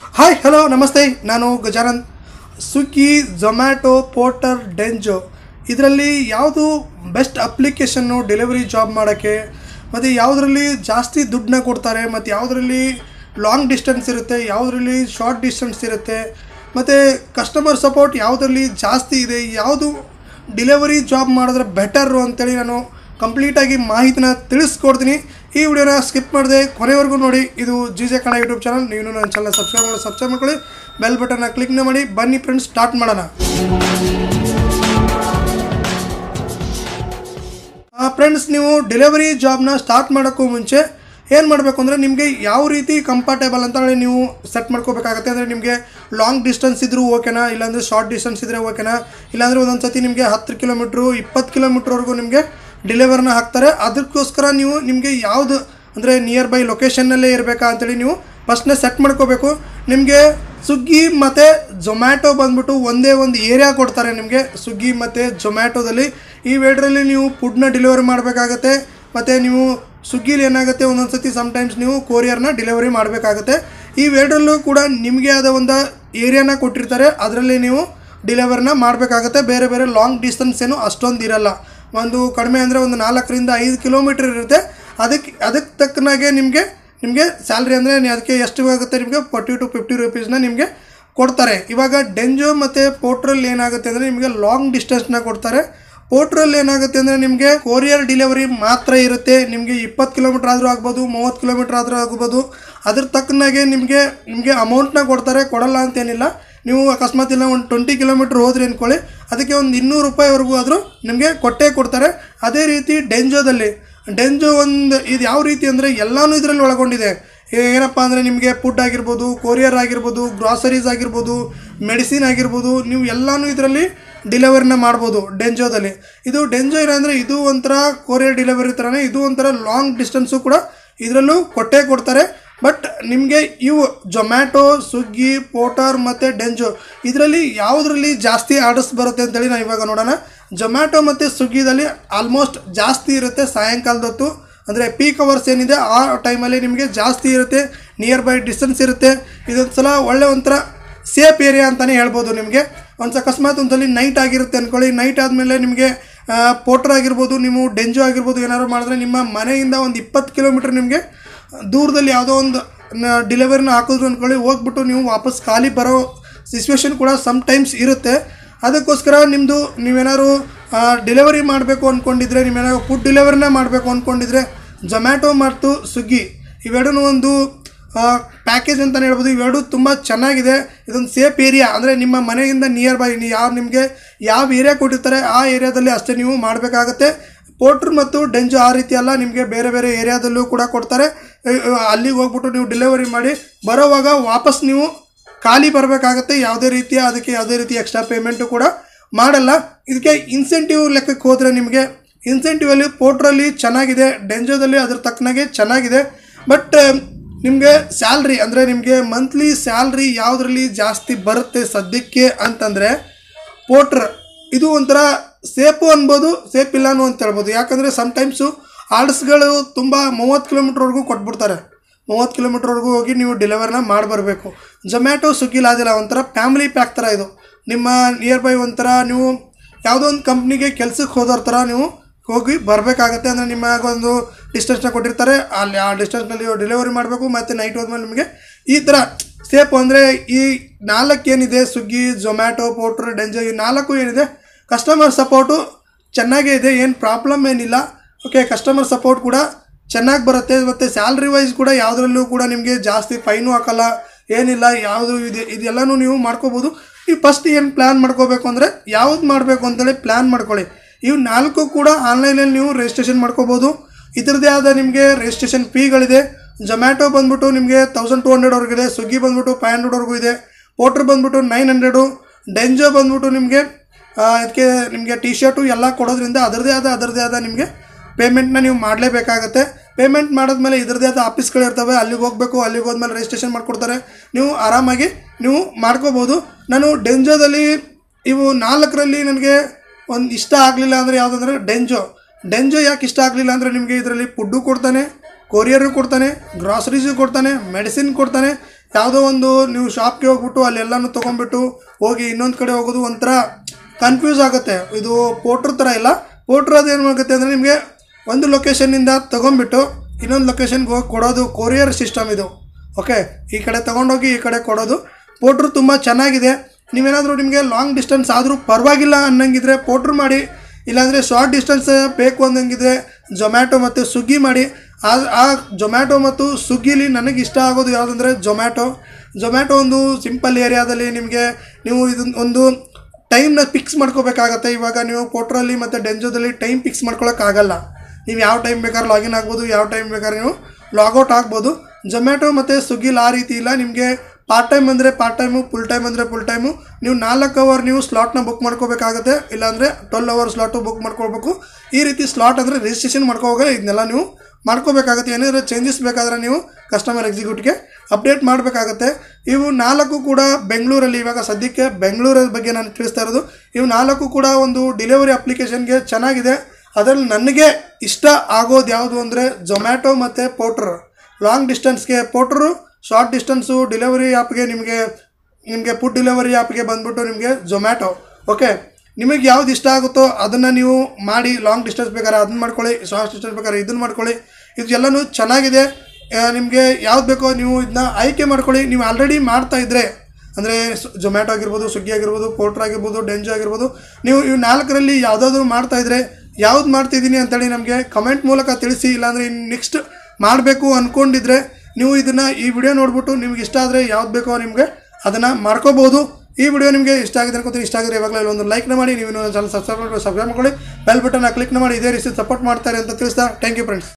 hi hello ನಮಸ್ತೆ ನಾನು Gajanand Swiggy Zomato Porter Dunzo ಇದರಲ್ಲಿ ಯಾವುದು ಬೆಸ್ಟ್ ಅಪ್ಲಿಕೇಶನ್ನು ಡೆಲಿವರಿ ಜಾಬ್ ಮಾಡೋಕ್ಕೆ ಮತ್ತು ಯಾವುದರಲ್ಲಿ ಜಾಸ್ತಿ ದುಡ್ಡನ್ನ ಕೊಡ್ತಾರೆ ಮತ್ತು ಯಾವುದರಲ್ಲಿ ಲಾಂಗ್ ಡಿಸ್ಟೆನ್ಸ್ ಇರುತ್ತೆ ಯಾವುದರಲ್ಲಿ ಶಾರ್ಟ್ ಡಿಸ್ಟೆನ್ಸ್ ಇರುತ್ತೆ ಮತ್ತು ಕಸ್ಟಮರ್ ಸಪೋರ್ಟ್ ಯಾವುದರಲ್ಲಿ ಜಾಸ್ತಿ ಇದೆ ಯಾವುದು ಡಿಲಿವರಿ ಜಾಬ್ ಮಾಡಿದ್ರೆ ಬೆಟರು ಅಂತೇಳಿ ನಾನು ಕಂಪ್ಲೀಟಾಗಿ ಮಾಹಿತಿನ ತಿಳಿಸ್ಕೊಡ್ತೀನಿ ಈ ವಿಡಿಯೋನ ಸ್ಕಿಪ್ ಮಾಡಿದೆ ಕೊನೆವರೆಗೂ ನೋಡಿ ಇದು G J Kannada YouTube channel ನೀವು ನನ್ನ ಚಾನಲ್ ಸಬ್ಸ್ಕ್ರೈಬ್ ಮಾಡಿ ಸಬ್ಸ್ಕ್ರೈಬ್ ಮಾಡ್ಕೊಳ್ಳಿ ಬೆಲ್ ಬಟನ್ನ ಕ್ಲಿಕ್ನ ಮಾಡಿ ಬನ್ನಿ ಫ್ರೆಂಡ್ಸ್ ಸ್ಟಾರ್ಟ್ ಮಾಡೋಣ ಫ್ರೆಂಡ್ಸ್ ನೀವು ಡೆಲಿವರಿ ಜಾಬ್ನ ಸ್ಟಾರ್ಟ್ ಮಾಡೋಕ್ಕೂ ಮುಂಚೆ ಏನು ಮಾಡಬೇಕು ಅಂದರೆ ನಿಮಗೆ ಯಾವ ರೀತಿ ಕಂಫರ್ಟೇಬಲ್ ಅಂತ ಹೇಳಿ ನೀವು ಸೆಟ್ ಮಾಡ್ಕೋಬೇಕಾಗತ್ತೆ ಅಂದರೆ ನಿಮಗೆ ಲಾಂಗ್ ಡಿಸ್ಟೆನ್ಸ್ ಇದ್ರೂ ಓಕೆನಾ ಇಲ್ಲಾಂದರೆ ಶಾರ್ಟ್ ಡಿಸ್ಟೆನ್ಸ್ ಇದ್ದರೆ ಓಕೆನಾ ಇಲ್ಲಾಂದರೆ ಒಂದೊಂದು ಸತಿ ನಿಮಗೆ ಹತ್ತು ಕಿಲೋಮೀಟ್ರು ಇಪ್ಪತ್ತು ಕಿಲೋಮೀಟ್ರ್ವರೆಗೂ ನಿಮಗೆ ಡಿಲಿವರ್ನ ಹಾಕ್ತಾರೆ ಅದಕ್ಕೋಸ್ಕರ ನೀವು ನಿಮಗೆ ಯಾವುದು ಅಂದರೆ ನಿಯರ್ ಬೈ ಲೊಕೇಶನ್ನಲ್ಲೇ ಇರಬೇಕಾ ಅಂತೇಳಿ ನೀವು ಫಸ್ಟ್ನೇ ಸೆಟ್ ಮಾಡ್ಕೋಬೇಕು ನಿಮಗೆ ಸ್ವಿಗ್ಗಿ ಮತ್ತು ಜೊಮ್ಯಾಟೊ ಬಂದ್ಬಿಟ್ಟು ಒಂದೇ ಒಂದು ಏರಿಯಾ ಕೊಡ್ತಾರೆ ನಿಮಗೆ ಸ್ವಿಗ್ಗಿ ಮತ್ತು ಜೊಮ್ಯಾಟೊದಲ್ಲಿ ಈ ವೇಡ್ರಲ್ಲಿ ನೀವು ಫುಡ್ನ ಡೆಲಿವರಿ ಮಾಡಬೇಕಾಗತ್ತೆ ಮತ್ತು ನೀವು ಸ್ವಿಗ್ಗಿಲಿ ಏನಾಗುತ್ತೆ ಒಂದೊಂದು ಸತಿ ಸಮ್ಟೈಮ್ಸ್ ನೀವು ಕೊರಿಯರ್ನ ಡೆಲಿವರಿ ಮಾಡಬೇಕಾಗತ್ತೆ ಈ ವೇಡ್ರಲ್ಲೂ ಕೂಡ ನಿಮಗೆ ಆದ ಒಂದು ಏರಿಯಾನ ಕೊಟ್ಟಿರ್ತಾರೆ ಅದರಲ್ಲಿ ನೀವು ಡೆಲಿವರಿನ ಮಾಡಬೇಕಾಗತ್ತೆ ಬೇರೆ ಬೇರೆ ಲಾಂಗ್ ಡಿಸ್ಟೆನ್ಸ್ ಏನು ಅಷ್ಟೊಂದು ಇರಲ್ಲ ಒಂದು ಕಡಿಮೆ ಅಂದರೆ ಒಂದು ನಾಲ್ಕರಿಂದ ಐದು ಕಿಲೋಮೀಟ್ರ್ ಇರುತ್ತೆ ಅದಕ್ಕೆ ಅದಕ್ಕೆ ತಕ್ಕನಾಗೆ ನಿಮಗೆ ನಿಮಗೆ ಸ್ಯಾಲ್ರಿ ಅಂದರೆ ಅದಕ್ಕೆ ಎಷ್ಟು ಆಗುತ್ತೆ ನಿಮಗೆ ಫಾರ್ಟಿ ಟು ಫಿಫ್ಟಿ ರುಪೀಸ್ನ ನಿಮಗೆ ಕೊಡ್ತಾರೆ ಇವಾಗ ಡೆಂಜೋ ಮತ್ತು ಪೋರ್ಟ್ರಲ್ಲಿ ಏನಾಗುತ್ತೆ ಅಂದರೆ ನಿಮಗೆ ಲಾಂಗ್ ಡಿಸ್ಟೆನ್ಸ್ನ ಕೊಡ್ತಾರೆ ಪೋರ್ಟ್ರಲ್ಲಿ ಏನಾಗುತ್ತೆ ಅಂದರೆ ನಿಮಗೆ ಕೊರಿಯರ್ ಡಿಲಿವರಿ ಮಾತ್ರ ಇರುತ್ತೆ ನಿಮಗೆ ಇಪ್ಪತ್ತು ಕಿಲೋಮೀಟ್ರ್ ಆದರೂ ಆಗ್ಬೋದು ಮೂವತ್ತು ಕಿಲೋಮೀಟ್ರ್ ಆದರೂ ಆಗ್ಬೋದು ಅದ್ರ ತಕ್ಕನಾಗೆ ನಿಮಗೆ ನಿಮಗೆ ಅಮೌಂಟ್ನ ಕೊಡ್ತಾರೆ ಕೊಡಲ್ಲ ಅಂತೇನಿಲ್ಲ ನೀವು ಅಕಸ್ಮಾತ್ ಇಲ್ಲ ಒಂದು ಟ್ವೆಂಟಿ ಕಿಲೋಮೀಟ್ರ್ ಹೋದ್ರಿ ಅಂದ್ಕೊಳ್ಳಿ ಅದಕ್ಕೆ ಒಂದು ಇನ್ನೂರು ರೂಪಾಯಿವರೆಗೂ ಆದರೂ ನಿಮಗೆ ಕೊಟ್ಟೇ ಕೊಡ್ತಾರೆ ಅದೇ ರೀತಿ ಡೆಂಜೋದಲ್ಲಿ ಡೆಂಜೋ ಒಂದು ಇದು ಯಾವ ರೀತಿ ಅಂದರೆ ಎಲ್ಲನೂ ಇದರಲ್ಲಿ ಒಳಗೊಂಡಿದೆ ಏನಪ್ಪ ಅಂದರೆ ನಿಮಗೆ ಫುಡ್ ಆಗಿರ್ಬೋದು ಕೊರಿಯರ್ ಆಗಿರ್ಬೋದು ಗ್ರಾಸರೀಸ್ ಆಗಿರ್ಬೋದು ಮೆಡಿಸಿನ್ ಆಗಿರ್ಬೋದು ನೀವು ಎಲ್ಲನೂ ಇದರಲ್ಲಿ ಡಿಲಿವರಿನ ಮಾಡ್ಬೋದು ಡೆಂಜೋದಲ್ಲಿ ಇದು ಡೆಂಜೋ ಏನಂದರೆ ಇದು ಒಂಥರ ಕೊರಿಯರ್ ಡೆಲಿವರಿ ಥರನೇ ಇದು ಒಂಥರ ಲಾಂಗ್ ಡಿಸ್ಟೆನ್ಸು ಕೂಡ ಇದರಲ್ಲೂ ಕೊಟ್ಟೇ ಕೊಡ್ತಾರೆ ಬಟ್ ನಿಮಗೆ ಇವು ಜೊಮ್ಯಾಟೊ ಸ್ವಿಗ್ಗಿ ಪೋಟರ್ ಮತ್ತು ಡೆಂಜೋ ಇದರಲ್ಲಿ ಯಾವುದರಲ್ಲಿ ಜಾಸ್ತಿ ಆರ್ಡರ್ಸ್ ಬರುತ್ತೆ ಅಂತೇಳಿ ನಾವು ಇವಾಗ ನೋಡೋಣ ಜೊಮ್ಯಾಟೊ ಮತ್ತು ಸ್ವಿಗ್ಗಿದಲ್ಲಿ ಆಲ್ಮೋಸ್ಟ್ ಜಾಸ್ತಿ ಇರುತ್ತೆ ಸಾಯಂಕಾಲದ ಹೊತ್ತು ಅಂದರೆ ಪೀಕ್ ಅವರ್ಸ್ ಏನಿದೆ ಆ ಟೈಮಲ್ಲಿ ನಿಮಗೆ ಜಾಸ್ತಿ ಇರುತ್ತೆ ನಿಯರ್ ಬೈ ಡಿಸ್ಟೆನ್ಸ್ ಇರುತ್ತೆ ಇದೊಂದು ಸಲ ಒಳ್ಳೆ ಒಂಥರ ಸೇಫ್ ಏರಿಯಾ ಅಂತಲೇ ಹೇಳ್ಬೋದು ನಿಮಗೆ ಒಂದು ಅಕಸ್ಮಾತ್ ಒಂದ್ಸಲಿ ನೈಟ್ ಆಗಿರುತ್ತೆ ಅಂದ್ಕೊಳ್ಳಿ ನೈಟ್ ಆದಮೇಲೆ ನಿಮಗೆ ಪೋಟ್ರ್ ಆಗಿರ್ಬೋದು ನೀವು ಡೆಂಜೋ ಆಗಿರ್ಬೋದು ಏನಾದ್ರು ಮಾಡಿದ್ರೆ ನಿಮ್ಮ ಮನೆಯಿಂದ ಒಂದು ಇಪ್ಪತ್ತು ಕಿಲೋಮೀಟ್ರ್ ನಿಮಗೆ ದೂರದಲ್ಲಿ ಯಾವುದೋ ಒಂದು ಡಿಲಿವರಿನ ಹಾಕಿದ್ರು ಅಂದ್ಕೊಳ್ಳಿ ಹೋಗ್ಬಿಟ್ಟು ನೀವು ವಾಪಸ್ ಖಾಲಿ ಬರೋ ಸಿಚುವೇಶನ್ ಕೂಡ ಸಮ್ ಟೈಮ್ಸ್ ಇರುತ್ತೆ ಅದಕ್ಕೋಸ್ಕರ ನಿಮ್ಮದು ನೀವೇನಾದ್ರು ಡೆಲಿವರಿ ಮಾಡಬೇಕು ಅಂದ್ಕೊಂಡಿದ್ರೆ ನೀವೇನಾದ್ರು ಫುಡ್ ಡೆಲಿವರಿನೇ ಮಾಡಬೇಕು ಅಂದ್ಕೊಂಡಿದ್ರೆ ಜೊಮ್ಯಾಟೊ ಮತ್ತು ಸ್ವಿಗ್ಗಿ ಇವೆರಡೂ ಒಂದು ಪ್ಯಾಕೇಜ್ ಅಂತಲೇ ಹೇಳ್ಬೋದು ಇವೆರಡು ತುಂಬ ಚೆನ್ನಾಗಿದೆ ಇದೊಂದು ಸೇಫ್ ಏರಿಯಾ ಅಂದರೆ ನಿಮ್ಮ ಮನೆಯಿಂದ ನಿಯರ್ ಬೈ ಯಾವ ನಿಮಗೆ ಯಾವ ಏರಿಯಾ ಕೊಟ್ಟಿರ್ತಾರೆ ಆ ಏರಿಯಾದಲ್ಲಿ ಅಷ್ಟೇ ನೀವು ಮಾಡಬೇಕಾಗತ್ತೆ ಪೋಟ್ರ್ ಮತ್ತು ಡೆಂಜು ಆ ರೀತಿ ಅಲ್ಲ ನಿಮಗೆ ಬೇರೆ ಬೇರೆ ಏರಿಯಾದಲ್ಲೂ ಕೂಡ ಕೊಡ್ತಾರೆ ಅಲ್ಲಿಗೆ ಹೋಗ್ಬಿಟ್ಟು ನೀವು ಡೆಲಿವರಿ ಮಾಡಿ ಬರೋವಾಗ ವಾಪಸ್ ನೀವು ಖಾಲಿ ಬರಬೇಕಾಗತ್ತೆ ಯಾವುದೇ ರೀತಿಯ ಅದಕ್ಕೆ ಯಾವುದೇ ರೀತಿ ಎಕ್ಸ್ಟ್ರಾ ಪೇಮೆಂಟು ಕೂಡ ಮಾಡಲ್ಲ ಇದಕ್ಕೆ ಇನ್ಸೆಂಟಿವ್ ಲೆಕ್ಕಕ್ಕೆ ಹೋದರೆ ನಿಮಗೆ ಇನ್ಸೆಂಟಿವಲ್ಲಿ ಪೋಟ್ರಲ್ಲಿ ಚೆನ್ನಾಗಿದೆ ಡೆಂಜೋದಲ್ಲಿ ಅದ್ರ ತಕ್ಕನಾಗೆ ಚೆನ್ನಾಗಿದೆ ಬಟ್ ನಿಮಗೆ ಸ್ಯಾಲ್ರಿ ಅಂದರೆ ನಿಮಗೆ ಮಂತ್ಲಿ ಸ್ಯಾಲ್ರಿ ಯಾವುದರಲ್ಲಿ ಜಾಸ್ತಿ ಬರುತ್ತೆ ಸದ್ಯಕ್ಕೆ ಅಂತಂದರೆ ಪೋಟ್ರ್ ಇದು ಒಂಥರ ಸೇಫು ಅನ್ಬೋದು ಸೇಫ್ ಇಲ್ಲನೂ ಅಂತ ಹೇಳ್ಬೋದು ಯಾಕಂದರೆ ಸಮ್ಟೈಮ್ಸು ಆರ್ಡರ್ಸ್ಗಳು ತುಂಬ ಮೂವತ್ತು ಕಿಲೋಮೀಟ್ರ್ವರೆಗೂ ಕೊಟ್ಬಿಡ್ತಾರೆ ಮೂವತ್ತು ಕಿಲೋಮೀಟ್ರ್ವರೆಗೂ ಹೋಗಿ ನೀವು ಡೆಲಿವರಿನ ಮಾಡಿ ಬರಬೇಕು ಜೊಮ್ಯಾಟೊ ಸ್ವಿಗ್ಗಿಲಿ ಅದಿಲ್ಲ ಒಂಥರ ಫ್ಯಾಮಿಲಿ ಪ್ಯಾಕ್ ಥರ ಇದು ನಿಮ್ಮ ನಿಯರ್ ಬೈ ಒಂಥರ ನೀವು ಯಾವುದೋ ಒಂದು ಕಂಪ್ನಿಗೆ ಕೆಲಸಕ್ಕೆ ಹೋದೋರ ಥರ ನೀವು ಹೋಗಿ ಬರಬೇಕಾಗತ್ತೆ ಅಂದರೆ ನಿಮಗೆ ಒಂದು ಡಿಸ್ಟೆನ್ಸ್ನ ಕೊಟ್ಟಿರ್ತಾರೆ ಅಲ್ಲಿ ಆ ಡಿಸ್ಟೆನ್ಸ್ನಲ್ಲಿ ಡೆಲಿವರಿ ಮಾಡಬೇಕು ಮತ್ತು ನೈಟ್ ಹೋದ್ಮೇಲೆ ನಿಮಗೆ ಈ ಥರ ಸೇಫ್ ಅಂದರೆ ಈ ನಾಲ್ಕು ಏನಿದೆ ಸ್ವಿಗ್ಗಿ ಝೊಮ್ಯಾಟೊ ಪೋಟ್ರ್ ಡೆಂಜೋ ಈ ನಾಲ್ಕು ಏನಿದೆ ಕಸ್ಟಮರ್ ಸಪೋರ್ಟು ಚೆನ್ನಾಗೇ ಇದೆ ಏನು ಪ್ರಾಬ್ಲಮ್ ಏನಿಲ್ಲ ಓಕೆ ಕಸ್ಟಮರ್ ಸಪೋರ್ಟ್ ಕೂಡ ಚೆನ್ನಾಗಿ ಬರುತ್ತೆ ಮತ್ತು ಸ್ಯಾಲ್ರಿ ವೈಸ್ ಕೂಡ ಯಾವುದ್ರಲ್ಲೂ ಕೂಡ ನಿಮಗೆ ಜಾಸ್ತಿ ಫೈನು ಹಾಕಲ್ಲ ಏನಿಲ್ಲ ಯಾವುದು ಇದೆ ಇದೆಲ್ಲನೂ ನೀವು ಮಾಡ್ಕೋಬೋದು ನೀವು ಫಸ್ಟ್ ಏನು ಪ್ಲ್ಯಾನ್ ಮಾಡ್ಕೋಬೇಕು ಅಂದರೆ ಯಾವ್ದು ಮಾಡಬೇಕು ಅಂತೇಳಿ ಪ್ಲ್ಯಾನ್ ಮಾಡ್ಕೊಳ್ಳಿ ಇವು ನಾಲ್ಕು ಕೂಡ ಆನ್ಲೈನಲ್ಲಿ ನೀವು ರಿಜಿಸ್ಟ್ರೇಷನ್ ಮಾಡ್ಕೋಬೋದು ಇದ್ರದ್ದೇ ಆದ ನಿಮಗೆ ರಿಜಿಸ್ಟ್ರೇಷನ್ ಫೀಗಳಿದೆ ಜೊಮ್ಯಾಟೊ ಬಂದ್ಬಿಟ್ಟು ನಿಮಗೆ ತೌಸಂಡ್ ಟು ಹಂಡ್ರೆಡ್ವರೆಗೂ ಇದೆ ಸ್ವಿಗ್ಗಿ ಬಂದ್ಬಿಟ್ಟು ಫೈವ್ ಹಂಡ್ರೆಡ್ವರೆಗೂ ಇದೆ ಪೋಟ್ರ್ ಬಂದ್ಬಿಟ್ಟು ನೈನ್ ಹಂಡ್ರೆಡು ಡೆಂಜೋ ಬಂದ್ಬಿಟ್ಟು ನಿಮಗೆ ಇದಕ್ಕೆ ನಿಮಗೆ ಟಿ ಶರ್ಟು ಎಲ್ಲ ಕೊಡೋದ್ರಿಂದ ಅದರದೇ ಆದ ಅದರದೇ ಆದ ನಿಮಗೆ ಪೇಮೆಂಟ್ನ ನೀವು ಮಾಡಲೇಬೇಕಾಗತ್ತೆ ಪೇಮೆಂಟ್ ಮಾಡಿದ್ಮೇಲೆ ಇದ್ರದ್ದೇ ಆದ ಆಫೀಸ್ಗಳು ಇರ್ತವೆ ಅಲ್ಲಿಗೆ ಹೋಗಬೇಕು ಅಲ್ಲಿಗೆ ಹೋದ್ಮೇಲೆ ರಿಜಿಸ್ಟ್ರೇಷನ್ ಮಾಡಿಕೊಡ್ತಾರೆ ನೀವು ಆರಾಮಾಗಿ ನೀವು ಮಾಡ್ಕೋಬೋದು ನಾನು ಡೆಂಜೋದಲ್ಲಿ ಇವು ನಾಲ್ಕರಲ್ಲಿ ನನಗೆ ಒಂದು ಇಷ್ಟ ಆಗಲಿಲ್ಲ ಅಂದರೆ ಯಾವುದಂದ್ರೆ ಡೆಂಜೋ ಡೆಂಜೋ ಯಾಕೆ ಇಷ್ಟ ಆಗಲಿಲ್ಲ ಅಂದರೆ ನಿಮಗೆ ಇದರಲ್ಲಿ ಫುಡ್ಡು ಕೊಡ್ತಾನೆ ಕೊರಿಯರು ಕೊಡ್ತಾನೆ ಗ್ರಾಸರೀಸು ಕೊಡ್ತಾನೆ ಮೆಡಿಸಿನ್ ಕೊಡ್ತಾನೆ ಯಾವುದೋ ಒಂದು ನೀವು ಶಾಪ್ಗೆ ಹೋಗ್ಬಿಟ್ಟು ಅಲ್ಲೆಲ್ಲನೂ ತೊಗೊಂಡ್ಬಿಟ್ಟು ಹೋಗಿ ಇನ್ನೊಂದು ಕಡೆ ಹೋಗೋದು ಒಂಥರ ಕನ್ಫ್ಯೂಸ್ ಆಗುತ್ತೆ ಇದು ಪೋಟ್ರ್ ಥರ ಇಲ್ಲ ಪೋಟ್ರ್ ಅದು ಏನು ಆಗುತ್ತೆ ಅಂದರೆ ನಿಮಗೆ ಒಂದು ಲೊಕೇಶನ್ನಿಂದ ತೊಗೊಂಡ್ಬಿಟ್ಟು ಇನ್ನೊಂದು ಲೊಕೇಶನ್ಗೆ ಹೋಗಿ ಕೊಡೋದು ಕೊರಿಯರ್ ಸಿಸ್ಟಮ್ ಇದು ಓಕೆ ಈ ಕಡೆ ತೊಗೊಂಡೋಗಿ ಈ ಕಡೆ ಕೊಡೋದು ಪೋಟ್ರು ತುಂಬ ಚೆನ್ನಾಗಿದೆ ನೀವೇನಾದರೂ ನಿಮಗೆ ಲಾಂಗ್ ಡಿಸ್ಟೆನ್ಸ್ ಆದರೂ ಪರವಾಗಿಲ್ಲ ಅನ್ನಂಗಿದ್ರೆ ಪೋಟ್ರು ಮಾಡಿ ಇಲ್ಲಾಂದರೆ ಶಾರ್ಟ್ ಡಿಸ್ಟೆನ್ಸ್ ಬೇಕು ಅನ್ನಂಗಿದ್ರೆ ಜೊಮ್ಯಾಟೊ ಮತ್ತು ಸ್ವಿಗ್ಗಿ ಮಾಡಿ ಆ ಆ ಜೊಮ್ಯಾಟೊ ಮತ್ತು ಸ್ವಿಗ್ಗಿಲಿ ನನಗೆ ಇಷ್ಟ ಆಗೋದು ಯಾವುದಂದರೆ ಜೊಮ್ಯಾಟೊ ಜೊಮ್ಯಾಟೊ ಒಂದು ಸಿಂಪಲ್ ಏರಿಯಾದಲ್ಲಿ ನಿಮಗೆ ನೀವು ಇದನ್ನ ಒಂದು ಟೈಮ್ನ ಫಿಕ್ಸ್ ಮಾಡ್ಕೋಬೇಕಾಗತ್ತೆ ಇವಾಗ ನೀವು ಪೋಟ್ರಲ್ಲಿ ಮತ್ತು ಡೆಂಜೋದಲ್ಲಿ ಟೈಮ್ ಫಿಕ್ಸ್ ಮಾಡ್ಕೊಳಕ್ಕಾಗಲ್ಲ ನೀವು ಯಾವ ಟೈಮ್ ಬೇಕಾದ್ರೆ ಲಾಗಿನ್ ಆಗ್ಬೋದು ಯಾವ ಟೈಮ್ ಬೇಕಾದ್ರೆ ನೀವು ಲಾಗೌಟ್ ಆಗ್ಬೋದು ಜೊಮ್ಯಾಟೊ ಮತ್ತು ಸ್ವಿಗ್ಗಿಲಿ ಆ ರೀತಿ ಇಲ್ಲ ನಿಮಗೆ ಪಾರ್ಟ್ ಟೈಮ್ ಅಂದರೆ ಪಾರ್ಟ್ ಟೈಮು ಫುಲ್ ಟೈಮ್ ಅಂದರೆ ಫುಲ್ ಟೈಮು ನೀವು ನಾಲ್ಕು ಅವರ್ ನೀವು ಸ್ಲಾಟ್ನ ಬುಕ್ ಮಾಡ್ಕೋಬೇಕಾಗತ್ತೆ ಇಲ್ಲಾಂದರೆ ಟ್ವೆಲ್ ಅವರ್ ಸ್ಲಾಟು ಬುಕ್ ಮಾಡ್ಕೊಳ್ಬೇಕು ಈ ರೀತಿ ಸ್ಲಾಟ್ ಅಂದರೆ ರಿಜಿಸ್ಟ್ರೇಷನ್ ಮಾಡ್ಕೋವಾಗ ಇದನ್ನೆಲ್ಲ ನೀವು ಮಾಡ್ಕೋಬೇಕಾಗುತ್ತೆ ಏನಾದರೂ ಚೇಂಜಸ್ ಬೇಕಾದರೆ ನೀವು ಕಸ್ಟಮರ್ ಎಕ್ಸಿಕ್ಯೂಟಿವ್ಗೆ ಅಪ್ಡೇಟ್ ಮಾಡಬೇಕಾಗತ್ತೆ ಇವು ನಾಲ್ಕು ಕೂಡ ಬೆಂಗಳೂರಲ್ಲಿ ಇವಾಗ ಸದ್ಯಕ್ಕೆ ಬೆಂಗಳೂರ ಬಗ್ಗೆ ನಾನು ತಿಳಿಸ್ತಾ ಇರೋದು ಇವು ನಾಲ್ಕು ಕೂಡ ಒಂದು ಡಿಲಿವರಿ ಅಪ್ಲಿಕೇಶನ್ಗೆ ಚೆನ್ನಾಗಿದೆ ಅದರಲ್ಲಿ ನನಗೆ ಇಷ್ಟ ಆಗೋದು ಯಾವುದು ಅಂದರೆ ಜೊಮ್ಯಾಟೊ ಮತ್ತು ಪೋಟ್ರ್ ಲಾಂಗ್ ಡಿಸ್ಟೆನ್ಸ್ಗೆ ಪೋಟ್ರು ಶಾರ್ಟ್ ಡಿಸ್ಟೆನ್ಸು ಡಿಲಿವರಿ ಆ್ಯಪ್ಗೆ ನಿಮಗೆ ನಿಮಗೆ ಫುಡ್ ಡೆಲಿವರಿ ಆ್ಯಪ್ಗೆ ಬಂದ್ಬಿಟ್ಟು ನಿಮಗೆ ಜೊಮ್ಯಾಟೊ ಓಕೆ ನಿಮಗೆ ಯಾವ್ದು ಇಷ್ಟ ಆಗುತ್ತೋ ಅದನ್ನು ನೀವು ಮಾಡಿ ಲಾಂಗ್ ಡಿಸ್ಟೆನ್ಸ್ ಬೇಕಾದ್ರೆ ಅದನ್ನ ಮಾಡ್ಕೊಳ್ಳಿ ಶಾರ್ಟ್ ಡಿಸ್ಟೆನ್ಸ್ ಬೇಕಾದ್ರೆ ಇದನ್ನು ಮಾಡ್ಕೊಳ್ಳಿ ಇದು ಎಲ್ಲನೂ ಚೆನ್ನಾಗಿದೆ ನಿಮಗೆ ಯಾವ್ದು ಬೇಕೋ ನೀವು ಇದನ್ನ ಆಯ್ಕೆ ಮಾಡ್ಕೊಳ್ಳಿ ನೀವು ಆಲ್ರೆಡಿ ಮಾಡ್ತಾ ಇದ್ದರೆ ಅಂದರೆ ಜೊಮ್ಯಾಟೊ ಆಗಿರ್ಬೋದು ಸ್ವಿಗ್ಗಿ ಆಗಿರ್ಬೋದು ಪೋಟ್ರ್ ಆಗಿರ್ಬೋದು ಡೆಂಜೋ ಆಗಿರ್ಬೋದು ನೀವು ಇವು ನಾಲ್ಕರಲ್ಲಿ ಯಾವುದಾದ್ರೂ ಮಾಡ್ತಾ ಇದ್ರೆ ಯಾವ್ದು ಮಾಡ್ತಿದ್ದೀನಿ ಅಂತೇಳಿ ನಮಗೆ ಕಮೆಂಟ್ ಮೂಲಕ ತಿಳಿಸಿ ಇಲ್ಲಾಂದರೆ ಇನ್ನು ನೆಕ್ಸ್ಟ್ ಮಾಡಬೇಕು ಅಂದ್ಕೊಂಡಿದ್ರೆ ನೀವು ಇದನ್ನು ಈ ವಿಡಿಯೋ ನೋಡ್ಬಿಟ್ಟು ನಿಮ್ಗೆ ಇಷ್ಟ ಆದರೆ ಯಾವ್ದು ಬೇಕೋ ನಿಮಗೆ ಅದನ್ನು ಮಾಡ್ಕೋಬೋದು ಈ ವಿಡಿಯೋ ನಿಮಗೆ ಇಷ್ಟ ಆಗಿದೆ ಅನ್ಕೋತೀನಿ ಇಷ್ಟ ಆಗಿದ್ರೆ ಇವಾಗಲೇ ಒಂದು ಲೈಕ್ನ ಮಾಡಿ ನೀವು ಚಾನಲ್ ಸಬ್ಸ್ಕ್ರೈಬ್ ಮಾಡಿ ಸಬ್ಸ್ಕ್ರೈಬ್ ಮಾಡ್ಕೊಳ್ಳಿ ಬೆಲ್ ಬಟನ್ನ ಕ್ಲಿಕ್ನ ಮಾಡಿ ಇದೇ ರೀತಿ ಸಪೋರ್ಟ್ ಮಾಡ್ತಾರೆ ಅಂತ ತಿಳಿಸ್ತಾ ಥ್ಯಾಂಕ್ ಯು ಫ್ರೆಂಡ್ಸ್